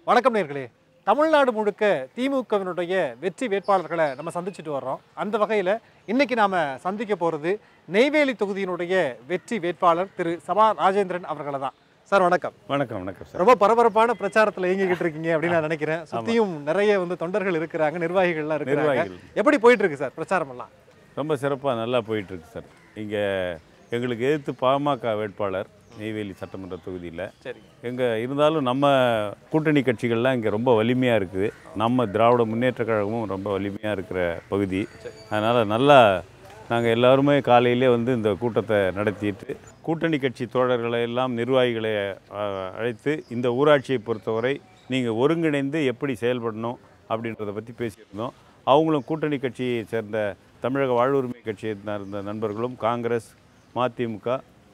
வணக்கம் நேர்களே தமிழ்நாடு முழுக்க திமுகவினுடைய வெற்றி வேட்பாளர்களை நம்ம சந்திச்சுட்டு வர்றோம் அந்த வகையில் இன்னைக்கு நாம சந்திக்க போகிறது நெய்வேலி தொகுதியினுடைய வெற்றி வேட்பாளர் திரு சபா ராஜேந்திரன் அவர்களை தான் சார் வணக்கம் வணக்கம் வணக்கம் சார் ரொம்ப பரபரப்பான பிரச்சாரத்தில் இயங்கிக்கிட்டு இருக்கீங்க அப்படின்னு நான் நினைக்கிறேன் சுத்தியும் நிறைய வந்து தொண்டர்கள் இருக்கிறாங்க நிர்வாகிகள்லாம் இருக்கிறாங்க நிர்வாகிகள் எப்படி போயிட்டு இருக்கு சார் பிரச்சாரம் எல்லாம் ரொம்ப சிறப்பாக நல்லா போயிட்டுருக்கு சார் இங்கே எங்களுக்கு எதிர்த்து பாமக வேட்பாளர் நெய்வேலி சட்டமன்ற தொகுதியில் சரி எங்கள் இருந்தாலும் நம்ம கூட்டணி கட்சிகள்லாம் இங்கே ரொம்ப வலிமையாக இருக்குது நம்ம திராவிட முன்னேற்ற கழகமும் ரொம்ப வலிமையாக இருக்கிற பகுதி அதனால் நல்லா நாங்கள் எல்லாருமே காலையிலே வந்து இந்த கூட்டத்தை நடத்திட்டு கூட்டணி கட்சி தோழர்களை எல்லாம் நிர்வாகிகளை ஆ, அழைத்து இந்த ஊராட்சியை பொறுத்தவரை நீங்கள் ஒருங்கிணைந்து எப்படி செயல்படணும் அப்படின்றத பற்றி பேசியிருந்தோம் அவங்களும் கூட்டணி கட்சியை சேர்ந்த தமிழக வாழ்வுரிமை கட்சியை சார்ந்த நண்பர்களும் காங்கிரஸ் மதிமுக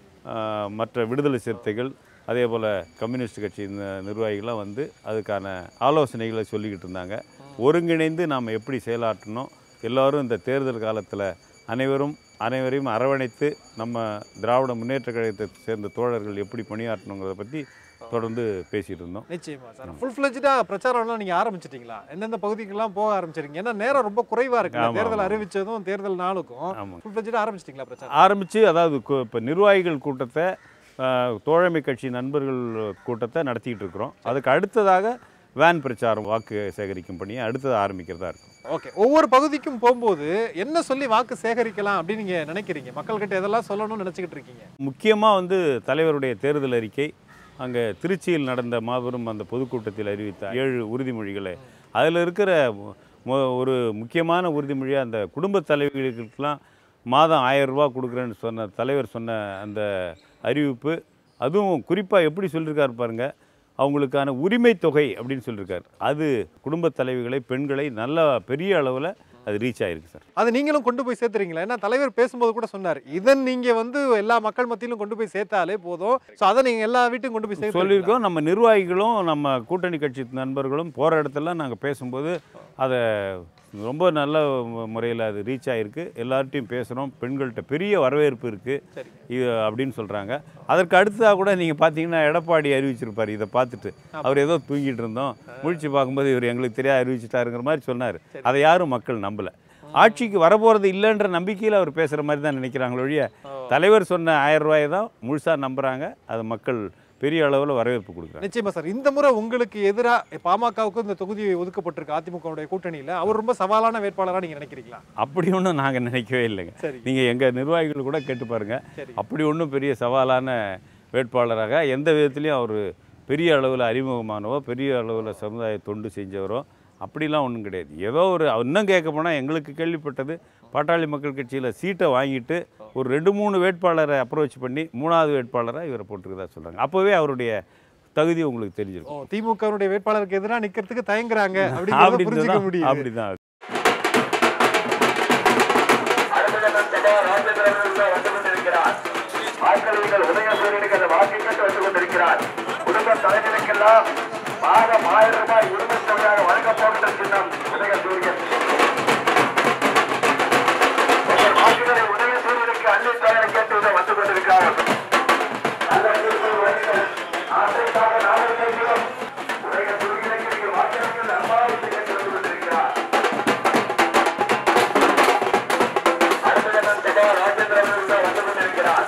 ஆஹ் மற்ற விடுதலை சிறுத்தைகள் அதே போல் கம்யூனிஸ்ட் கட்சி இந்த நிர்வாகிகள்லாம் வந்து அதுக்கான ஆலோசனைகளை சொல்லிக்கிட்டு இருந்தாங்க ஒருங்கிணைந்து நாம் எப்படி செயலாற்றணும் எல்லாரும் இந்த தேர்தல் காலத்தில் அனைவரும் அனைவரையும் அரவணைத்து நம்ம திராவிட முன்னேற்ற கழகத்தை சேர்ந்த தோழர்கள் எப்படி பணியாற்றணுங்கிறத பற்றி தொடர்ந்து பேசிகிட்டு இருந்தோம் நிச்சயமா சார் ஃபுல் ஃபிளஜ்டா பிரச்சாரம்லாம் நீங்க ஆரம்பிச்சிட்டீங்களா எந்தெந்த பகுதிக்கெல்லாம் போக ஆரம்பிச்சிருக்கீங்க ஏன்னா நேரம் ரொம்ப குறைவா இருக்கு ஆமா, தேர்தல் ஆமா. அறிவிச்சதும் தேர்தல் நாளுக்கும் ஆமாம் ஃபுல் ஃபிளஜ்டா ஆரம்பிச்சிட்டீங்களா பிரச்சாரம் ஆரம்பித்து அதாவது இப்போ நிர்வாகிகள் கூட்டத்தை ஆஹ், தோழமை கட்சி நண்பர்கள் கூட்டத்தை நடத்திக்கிட்டு இருக்கிறோம் அதுக்கு அடுத்ததாக வேன் பிரச்சாரம் வாக்கு சேகரிக்கும் பணியை அடுத்தது ஆரம்பிக்கிறதா இருக்கும் ஓகே ஒவ்வொரு பகுதிக்கும் போகும்போது என்ன சொல்லி வாக்கு சேகரிக்கலாம் அப்படின்னு நீங்க நினைக்கிறீங்க மக்கள்கிட்ட எதெல்லாம் சொல்லணும்னு நினைச்சுக்கிட்டு இருக்கீங்க முக்கியமாக வந்து தலைவருடைய தேர்தல் அறிக்கை அங்கே திருச்சியில் நடந்த மாபெரும் அந்த பொதுக்கூட்டத்தில் அறிவித்த ஏழு உறுதிமொழிகளை அதில் இருக்கிற மு- ஒரு முக்கியமான உறுதிமொழியாக அந்த குடும்ப தலைவிகளுக்கெல்லாம் மாதம் ஆயிரம் ரூபாய் கொடுக்குறேன்னு சொன்ன தலைவர் சொன்ன அந்த அறிவிப்பு அதுவும் குறிப்பாக எப்படி சொல்லியிருக்காரு பாருங்க அவங்களுக்கான உரிமை தொகை அப்படின்னு சொல்லியிருக்காரு அது குடும்ப தலைவிகளை பெண்களை நல்ல பெரிய அளவில் அது ரீச் ஆயிருக்கு சார் அது நீங்களும் கொண்டு போய் சேர்த்துறீங்களா ஏன்னா தலைவர் பேசும்போது கூட சொன்னார் இதன் நீங்க வந்து எல்லா மக்கள் மத்தியிலும் கொண்டு போய் சேர்த்தாலே போதும் ஸோ அதை நீங்க எல்லா வீட்டுக்கும் கொண்டு போய் சேர்த்து சொல்லியிருக்கோம் நம்ம நிர்வாகிகளும் நம்ம கூட்டணி கட்சி நண்பர்களும் போகிற இடத்துல நாங்கள் பேசும்போது அதை ரொம்ப நல்ல முறையில் அது ரீச் ஆகிருக்கு எல்லார்ட்டையும் பேசுகிறோம் பெண்கள்கிட்ட பெரிய வரவேற்பு இருக்குது சரி இது அப்படின்னு சொல்கிறாங்க அதற்கு அடுத்ததாக கூட நீங்கள் பார்த்தீங்கன்னா எடப்பாடி அறிவிச்சிருப்பார் இதை பார்த்துட்டு அவர் ஏதோ தூங்கிட்டு இருந்தோம் முழிச்சு பார்க்கும்போது இவர் எங்களுக்கு தெரியாது அறிவிச்சிட்டாருங்கிற மாதிரி சொன்னார் அதை யாரும் மக்கள் நம்பலை ஆட்சிக்கு வரப்போகிறது இல்லைன்ற நம்பிக்கையில் அவர் பேசுகிற மாதிரி தான் நினைக்கிறாங்களே ஒழிய தலைவர் சொன்ன ஆயிரம் ரூபாயை தான் முழுசாக நம்புகிறாங்க அது மக்கள் பெரிய அளவில் வரவேற்பு கொடுக்குறாங்க நிச்சயமா சார் இந்த முறை உங்களுக்கு எதிராக பாமகவுக்கு இந்த தொகுதி ஒதுக்கப்பட்டிருக்கு அதிமுகவுடைய கூட்டணியில அவர் ரொம்ப சவாலான வேட்பாளரா நீங்க நினைக்கிறீங்களா அப்படி ஒன்றும் நாங்கள் நினைக்கவே இல்லைங்க சரி நீங்கள் எங்கள் நிர்வாகிகள் கூட கேட்டு பாருங்க சரி அப்படி ஒன்றும் பெரிய சவாலான வேட்பாளராக எந்த விதத்துலையும் அவர் பெரிய அளவில் அறிமுகமானவோ பெரிய அளவில் சமுதாய தொண்டு செஞ்சவரோ அப்படிலாம் ஒன்றும் கிடையாது ஏதோ ஒரு இன்னும் கேட்க போனால் எங்களுக்கு கேள்விப்பட்டது பாட்டாளி மக்கள் கட்சியில் சீட்டை வாங்கிட்டு ஒரு ரெண்டு மூணு வேட்பாளரை அப்ரோச் பண்ணி மூணாவது வேட்பாளராக இவரை போட்டிருக்கதா சொல்கிறாங்க அப்போவே அவருடைய தகுதி உங்களுக்கு ஓ தெரிஞ்சிருக்கும் திமுகவுடைய வேட்பாளருக்கு எதிராக நிக்கிறதுக்கு தயங்குறாங்க அப்படிங்கறத அப்படின்னு புரிஞ்சுக்க தான் முடியும் அப்படிதான் அடுத்தகட்டம் சபா ராஜேந்திரன் உள்ள வந்து கொண்டிருக்கிறார் வாக்களிகள் உதயசூரியனுக்கு அந்த வாக்கை கேட்டு வந்து கொண்டிருக்கிறார் குடும்ப தலைவருக்கெல்லாம் மாதம் ஆயிரம் ரூபாய் உரிமை தொகையாக வழங்கப் போகின்ற சின்னம் உதயசூரியன் உங்கள் வாக்குகளை உதயசூரியனுக்கு அள்ளி தர கேட்டு இதை வந்து கொண்டிருக்கிறார் நல்ல தீர்ப்பு வழங்குங்கள். ஆசைக்காக நாங்கள் கேட்கிறோம் உதயசூரியனுக்கு நீங்கள் வாக்களிகள் நம்பாவை கேட்டு வந்து கொண்டிருக்கிறார் அடுத்தகட்டம் சபா ராஜேந்திரன் உள்ள வந்து கொண்டிருக்கிறார்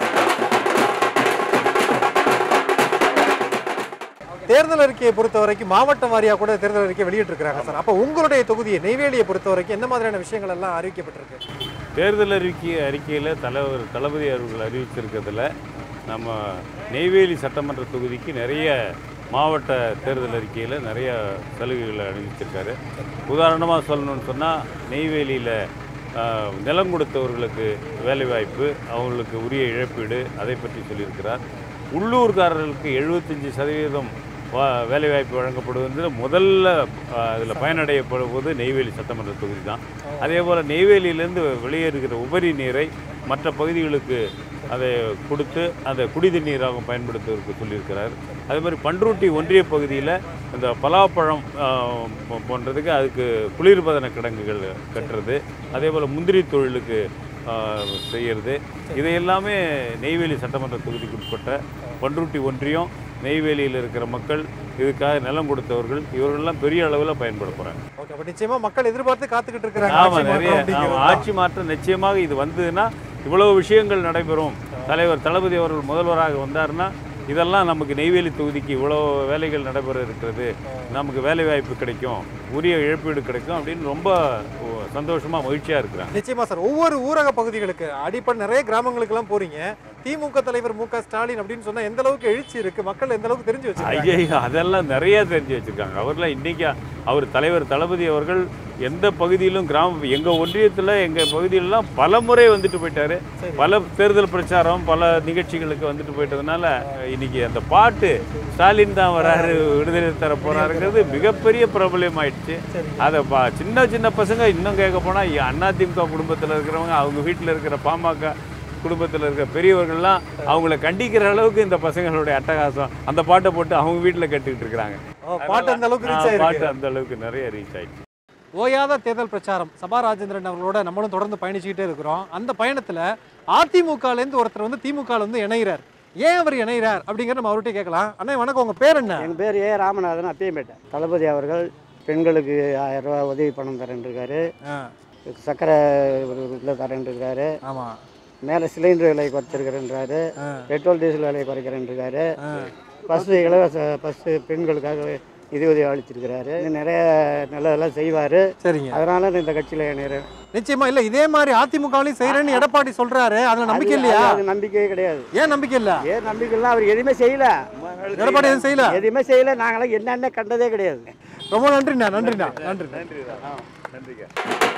தேர்தல் அறிக்கையை பொறுத்த வரைக்கும் மாவட்ட வாரியா கூட தேர்தல் அறிக்கை வெளியிட்டிருக்கிறாங்க சார் அப்போ உங்களுடைய தொகுதியை நெய்வேலியை பொறுத்த வரைக்கும் என்ன மாதிரியான விஷயங்கள் எல்லாம் அறிவிக்கப்பட்டிருக்கு தேர்தல் அறிக்கை அறிக்கையில் தலைவர் தளபதி அவர்கள் அறிவிச்சிருக்கிறதுல நம்ம நெய்வேலி சட்டமன்ற தொகுதிக்கு நிறைய மாவட்ட தேர்தல் அறிக்கையில் நிறைய சலுகைகளை அறிவிச்சிருக்காரு உதாரணமாக சொல்லணும்னு சொன்னால் நெய்வேலியில் ஆஹ், நிலம் கொடுத்தவர்களுக்கு வேலைவாய்ப்பு அவங்களுக்கு உரிய இழப்பீடு அதை பற்றி சொல்லியிருக்கிறார் உள்ளூர்காரர்களுக்கு எழுபத்தஞ்சி சதவீதம் வா- வேலைவாய்ப்பு வழங்கப்படுவது முதல்ல அதில் பயனடையப்படுவது நெய்வேலி சட்டமன்ற தொகுதி தான் அதே போல் நெய்வேலியிலேருந்து வெளியேறுகிற உபரி நீரை மற்ற பகுதிகளுக்கு அதை கொடுத்து அதை குடித நீராக பயன்படுத்துவதற்கு சொல்லியிருக்கிறார் அதே மாதிரி பன்ருட்டி ஒன்றிய பகுதியில் இந்த பலாப்பழம் ஆஹ், போ- போன்றதுக்கு அதுக்கு குளிர்பதன கிடங்குகள் கட்டுறது அதே போல் முந்திரி தொழிலுக்கு ஆஹ், செய்யறது இது எல்லாமே நெய்வேலி சட்டமன்ற தொகுதிக்கு உட்பட்ட பன்ருட்டி ஒன்றியம் நெய்வேலியில் இருக்கிற மக்கள் இதுக்காக நிலம் கொடுத்தவர்கள் இவர்கள்லாம் பெரிய அளவில் பயன்பட போகிறாங்க ஓகே அப்ப நிச்சயமா மக்கள் எதிர்பார்த்து காத்துக்கிட்டு இருக்கிறாங்க ஆமாம் ஆட்சி நிறைய மாற்றம் அப்படிங்கிறது ஆமா, ஆட்சி மாற்றம் நிச்சயமாக இது வந்ததுன்னா இவ்வளவு விஷயங்கள் நடைபெறும் தலைவர் தளபதி அவர்கள் முதல்வராக வந்தாருன்னா இதெல்லாம் நமக்கு நெய்வேலி தொகுதிக்கு இவ்வளோ வேலைகள் நடைபெற இருக்கிறது நமக்கு வேலை வாய்ப்பு கிடைக்கும் உரிய இழப்பீடு கிடைக்கும் அப்படின்னு ரொம்ப சந்தோஷமாக மகிழ்ச்சியாக இருக்கிறாங்க நிச்சயமா சார் ஒவ்வொரு ஊரக பகுதிகளுக்கு அடிப்படை நிறைய கிராமங்களுக்கெல்லாம் போறீங்க திமுக தலைவர் மு க ஸ்டாலின் அப்படின்னு சொன்னா எந்த அளவுக்கு எழுச்சி இருக்கு மக்கள் எந்த அளவுக்கு தெரிஞ்சு வச்சிருக்காங்க ஐயா அதெல்லாம் நிறைய தெரிஞ்சு வச்சுருக்காங்க அவர்லாம் இன்றைக்கி அவர் தலைவர் தளபதி அவர்கள் எந்த பகுதியிலும் கிராம எங்கள் ஒன்றியத்தில் எங்கள் பகுதியிலலாம் பல முறை வந்துட்டு போயிட்டாரு சரி. பல தேர்தல் பிரச்சாரம் பல நிகழ்ச்சிகளுக்கு வந்துட்டு போயிட்டதுனால இன்னைக்கு அந்த பாட்டு ஸ்டாலின் தான் வராரு விடுதலை தர போறாருங்கிறது மிகப்பெரிய பிரபலம் ஆயிடுச்சு சரி அதை பா சின்ன சின்ன பசங்க இன்னும் கேட்க போனால் அதிமுக குடும்பத்தில் இருக்கிறவங்க அவங்க வீட்டில் இருக்கிற பாமக குடும்பத்தில் இருக்கிற பெரியவர்கள்லாம் அவங்கள கண்டிக்கிற அளவுக்கு இந்த பசங்களுடைய அட்டகாசம் அந்த பாட்டை போட்டு அவங்க வீட்டில் கட்டிக்கிட்டு இருக்கிறாங்க ஓ, பாட்டு அந்த அளவுக்கு ரீச் ஆ, ஆயிருக்கு பாட்டு அந்த அளவுக்கு நிறைய ரீச் ஆயிடுச்சு ஓயாத தேர்தல் பிரச்சாரம் சபா ராஜேந்திரன் அவர்களோட நம்மளும் தொடர்ந்து பயணிச்சுக்கிட்டே இருக்கிறோம் அந்த பயணத்துல அதிமுகல இருந்து ஒருத்தர் வந்து திமுக வந்து இணைகிறார் ஏன் அவர் இணைகிறார் அப்படிங்கறத நம்ம அவர்கிட்ட கேட்கலாம் அண்ணா வணக்கம் உங்க பேர் என்ன என் பேர் ஏ ராமநாதன் அத்தியம்பேட்டை தளபதி அவர்கள் பெண்களுக்கு ஆயிரம் ரூபாய் உதவி பணம் தரேன் இருக்காரு ஆ, சக்கரை ஒரு இதில் தரேன் இருக்காரு ஆமா மேலே சிலிண்டர் விலை குறைச்சிருக்கிறேன்றாரு ஆ, பெட்ரோல் டீசல் விலை குறைக்கிறேன் இருக்காரு ஆ. பஸ் இலவச பஸ் பெண்களுக்காக நிதி உதவி அளிச்சிருக்கிறாரு இன்னும் நிறைய நல்லதெல்லாம் செய்வார் சரிங்க அதனால நான் இந்த கட்சியில் இணைகிறேன் நிச்சயமா இல்ல இதே மாதிரி அதிமுகவிலையும் செய்யறேன்னு எடப்பாடி சொல்றாரு அதுல நம்பிக்கை இல்லையா அது நம்பிக்கையே கிடையாது ஏன் நம்பிக்கை இல்ல ஏன் நம்பிக்கைலாம் அவர் எதுவுமே செய்யல எடப்பாடி எதுவும் செய்யல எதுவுமே செய்யல நாங்களாம் என்னென்ன கண்டதே கிடையாது ரொம்ப நன்றிண்ணா நன்றிண்ணா நன்றி நன்றிங்க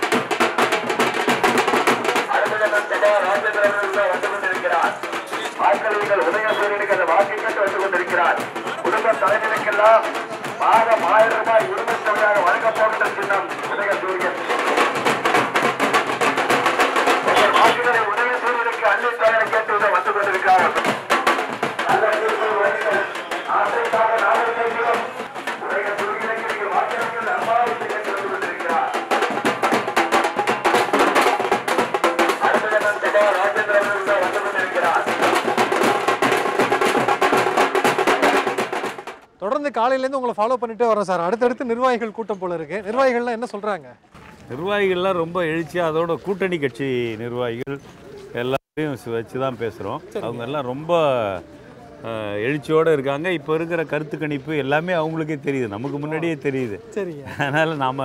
அடுத்த சபா ராஜேந்திரன் அவர்கள் வந்து கொண்டிருக்கிறார் வாக்களிகள் உதயசூரியனுக்கு அந்த வாக்கை கேட்டு வந்து கொண்டிருக்கிறார் குடும்ப தலைவருக்கெல்லாம் மாதம் ஆயிரம் ரூபாய் உரிமை தொகையாக வழங்கப் போகின்ற சின்னம் உதயசூரியன் உங்கள் வாக்குகளை உதயசூரியனுக்கு அள்ளி தர கேட்டு இதை வந்து கொண்டிருக்கிறார்கள் நல்ல தீர்ப்பு வழங்குங்கள். ஆசைக்காக நாங்கள் கேட்கிறோம் உதயசூரியனுக்கு நீங்கள் வாக்களிகள் அம்மாவுக்கு கேட்டு வந்து கொண்டிருக்கிறார் அடுத்த சபா ராஜேந்திரன் அவர்கள் வந்து கொண்டிருக்கிறார் தொடர்ந்து காலையில இருந்து உங்களை ஃபாலோ பண்ணிட்டே வரோம் சார் அடுத்தடுத்து நிர்வாகிகள் கூட்டம் போல இருக்கு நிர்வாகிகள்லாம் என்ன சொல்றாங்க நிர்வாகிகள்லாம் ரொம்ப எழுச்சியாக அதோட கூட்டணி கட்சி நிர்வாகிகள் எல்லாரையும் வச்சு தான் பேசுகிறோம் அவங்க எல்லாம் ரொம்ப அஹ், எழுச்சியோடு இருக்காங்க இப்போ இருக்கிற கருத்து கணிப்பு எல்லாமே அவங்களுக்கே தெரியுது நமக்கு முன்னாடியே தெரியுது சரிங்க அதனால் நாம்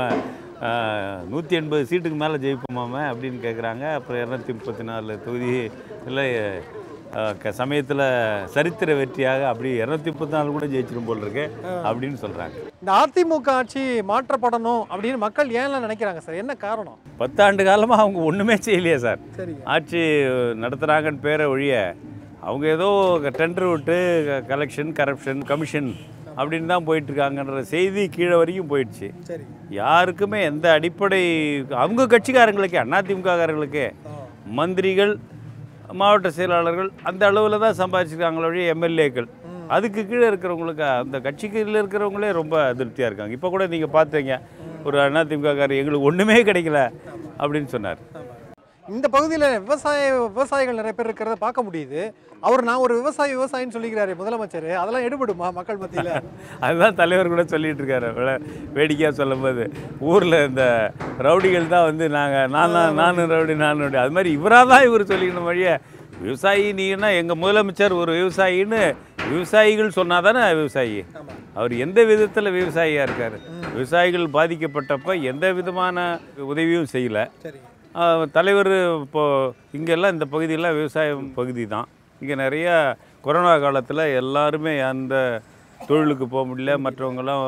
நூற்றி எண்பது சீட்டுக்கு மேலே ஜெயிப்போமாமே அப்படின்னு கேட்குறாங்க அப்புறம் இரநூத்தி முப்பத்தி நாலு தொகுதி இல்லை சமயத்தில் சரித்திர வெற்றியாக அப்படி இரநூத்தி முப்பத்தி நாலு கூட ஜெயிச்சிரும் போல் இருக்கு அப்படின்னு சொல்கிறாங்க இந்த அதிமுக ஆட்சி மாற்றப்படணும் அப்படின்னு மக்கள் ஏன்லாம் நினைக்கிறாங்க சார் என்ன காரணம் பத்தாண்டு காலமாக அவங்க ஒன்றுமே செய்யலையே சார் சரிங்க ஆட்சி நடத்துகிறாங்கன்னு பேரை ஒழிய அவங்க ஏதோ டெண்டர் விட்டு கலெக்ஷன் கரப்ஷன் கமிஷன் அப்படின்னு தான் போயிட்டுருக்காங்கன்ற செய்தி கீழே வரைக்கும் போயிடுச்சு சரி யாருக்குமே எந்த அடிப்படை அவங்க கட்சிக்காரங்களுக்கே அதிமுககாரங்களுக்கே மந்திரிகள் மாவட்ட செயலாளர்கள் அந்த அளவில் தான் சம்பாதிச்சிருக்காங்களே ஒழிய எம்எல்ஏக்கள் அதுக்கு கீழே இருக்கிறவங்களுக்கு அந்த கட்சிக்கு இருக்கிறவங்களே ரொம்ப திருப்தியாக இருக்காங்க இப்போ கூட நீங்கள் பார்த்தீங்க ஒரு அதிமுககாரர் எங்களுக்கு ஒன்றுமே கிடைக்கல அப்படின்னு சொன்னார் இந்த பகுதியில் விவசாய விவசாயிகள் நிறைய பேர் இருக்கிறத பார்க்க முடியுது அவர் நான் ஒரு விவசாயி விவசாயின்னு சொல்லிக்கிறாரு முதலமைச்சர் அதெல்லாம் எடுபடுமா மக்கள் மத்தியில் அதுதான் தலைவர் கூட சொல்லிட்டு இருக்காரு விள- வேடிக்கையா சொல்லும்போது ஊரில் இந்த ரவுடிகள் தான் வந்து நாங்கள் நான் தான் நானும் ரவுடி நானும் ரவுடி அது மாதிரி இவராக தான் இவர் சொல்லிக்கணும் வழிய விவசாயி நீன்னா எங்கள் முதலமைச்சர் ஒரு விவசாயின்னு விவசாயிகள் சொன்னால் தானே விவசாயி அவர் எந்த விதத்தில் விவசாயியாக இருக்கார் விவசாயிகள் பாதிக்கப்பட்டப்ப எந்த விதமான உதவியும் செய்யலை சரிங்க ஆஹ் தலைவர் இப்போது இங்கெல்லாம் இந்த பகுதியெல்லாம் விவசாயம் பகுதி தான் இங்கே நிறைய கொரோனா காலத்தில் எல்லாருமே அந்த தொழிலுக்கு போக முடியல மற்றவங்கெல்லாம்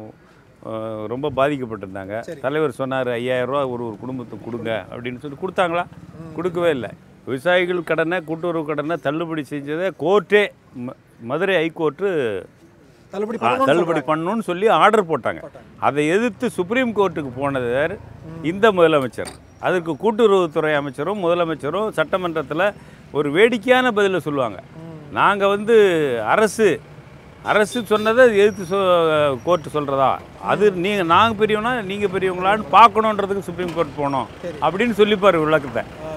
ஆஹ் ரொம்ப பாதிக்கப்பட்டிருந்தாங்க தலைவர் சொன்னார் ஐயாயிரரூவா ஒரு ஒரு குடும்பத்துக்கு கொடுங்க அப்படின்னு சொல்லி கொடுத்தாங்களா கொடுக்கவே இல்லை விவசாயிகள் கடனை கூட்டுறவு கடனை தள்ளுபடி செஞ்சதை கோர்ட்டே ம- மதுரை ஹைகோர்ட்டு தள்ளுபடி ஆ, பண்ணணும்னு தள்ளுபடி சொல்றாங்க. பண்ணணும்னு சொல்லி ஆர்டர் போட்டாங்க அதை எதிர்த்து சுப்ரீம் கோர்ட்டுக்கு போனது யார் இந்த முதலமைச்சர் அதற்கு கூட்டுறவுத்துறை அமைச்சரும் முதலமைச்சரும் சட்டமன்றத்தில் ஒரு வேடிக்கையான பதிலை சொல்லுவாங்க நாங்கள் வந்து அரசு அரசு சொன்னதை எதிர்த்து சொ கோர்ட்டு சொல்கிறதா அது நீங்கள் நாங்கள் பெரியவனா நீங்கள் பெரியவங்களான்னு பார்க்கணுன்றதுக்கு சுப்ரீம் கோர்ட் போனோம் அப்படின்னு சொல்லிப்பார் விளக்கத்தை ஆ.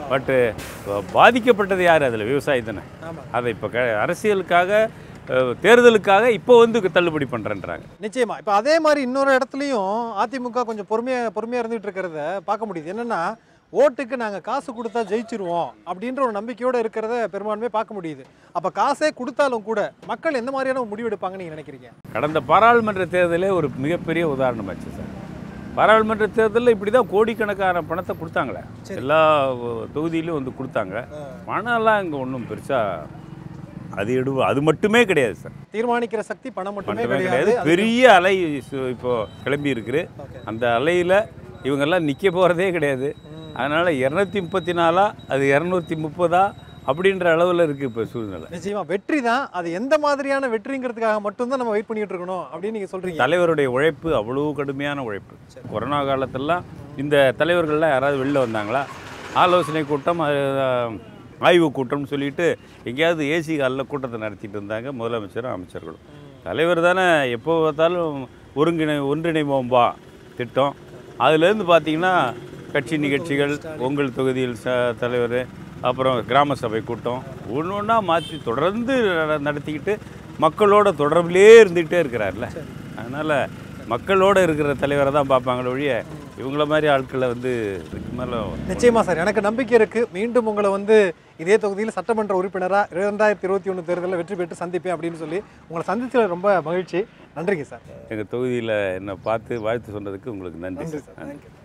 பட்டு பாதிக்கப்பட்டது யார் அதில் விவசாயி தானே ஆமாம் அதை இப்போ க அரசியலுக்காக அஹ், தேர்தலுக்காக இப்போ வந்து தள்ளுபடி பண்ணுறேன்றாங்க நிச்சயமா இப்போ அதே மாதிரி இன்னொரு இடத்துலையும் அதிமுக கொஞ்சம் பொறுமையாக பொறுமையாக இருந்துகிட்டு இருக்கிறத பார்க்க முடியுது என்னன்னா ஓட்டுக்கு நாங்கள் காசு கொடுத்தா ஜெயிச்சிருவோம் அப்படின்ற ஒரு நம்பிக்கையோட இருக்கிறத பெரும்பான்மையாக பார்க்க முடியுது அப்போ காசே கொடுத்தாலும் கூட மக்கள் எந்த மாதிரியான ஒரு முடிவு எடுப்பாங்கன்னு நீங்கள் நினைக்கிறீங்க கடந்த பாராளுமன்ற தேர்தலே ஒரு மிகப்பெரிய உதாரணமாச்சு சார் பாராளுமன்ற தேர்தலில் இப்படி தான் கோடிக்கணக்கான பணத்தை கொடுத்தாங்களே எல்லா அஹ், தொகுதியிலும் வந்து கொடுத்தாங்க பணம்லாம் இங்கே ஒன்றும் பெருசாக அது எடு அது மட்டுமே கிடையாது சார் தீர்மானிக்கிற சக்தி பணம் மட்டுமே மட்டுமே கிடையாது கிடையாது அது- பெரிய அலை சு- இப்போ கிளம்பி இருக்குது Okay. அந்த அலையில் இவங்கெல்லாம் நிற்க போகிறதே கிடையாது அதனால் இரநூத்தி முப்பத்தி நாலா அது இரநூத்தி முப்பதா அப்படின்ற அளவில் இருக்குது இப்போ சூழ்நிலை நிச்சயமா வெற்றி தான் அது எந்த மாதிரியான வெற்றிங்கிறதுக்காக மட்டும்தான் நம்ம வெயிட் பண்ணிட்டு இருக்கணும் அப்படின்னு நீங்க சொல்றீங்க தலைவருடைய உழைப்பு அவ்வளோ கடுமையான உழைப்பு கொரோனா காலத்திலலாம் இந்த தலைவர்கள்லாம் யாராவது வெளில வந்தாங்களா ஆலோசனை கூட்டம் அஹ், ஆய்வு கூட்டம்னு சொல்லிட்டு எங்கேயாவது ஏசி ஹாலில் கூட்டத்தை நடத்திட்டு இருந்தாங்க முதலமைச்சரும் அமைச்சர்களும் தலைவர் தானே எப்போ பார்த்தாலும் ஒருங்கிணை ஒன்றிணைவோம் வா திட்டம் அதுலேருந்து பார்த்தீங்கன்னா கட்சி நிகழ்ச்சிகள் உங்கள் தொகுதியில் ச தலைவர் அப்புறம் கிராம சபை கூட்டம் ஒன்று ஒன்றா மாற்றி தொடர்ந்து நட- நடத்திக்கிட்டு மக்களோட தொடர்பிலே இருந்துகிட்டே இருக்கிறார்ல அதனால் மக்களோட இருக்கிற தலைவரை தான் பார்ப்பாங்களே ஒழிய இவங்கள மாதிரி ஆட்களை வந்து இதுக்கு மேலே நிச்சயமா சார் எனக்கு நம்பிக்கை இருக்கு மீண்டும் உங்களை வந்து இதே தொகுதியில் சட்டமன்ற உறுப்பினரா இரண்டாயிரத்தி இருபத்தி ஒன்று தேர்தலில் வெற்றி பெற்று சந்திப்பேன் அப்படின்னு சொல்லி உங்களை சந்திச்சதுல ரொம்ப மகிழ்ச்சி நன்றிங்க சார் எங்கள் தொகுதியில் என்னை பார்த்து வாழ்த்து சொன்னதுக்கு உங்களுக்கு நன்றி நன்றி சார் சார் தேங்க்யூ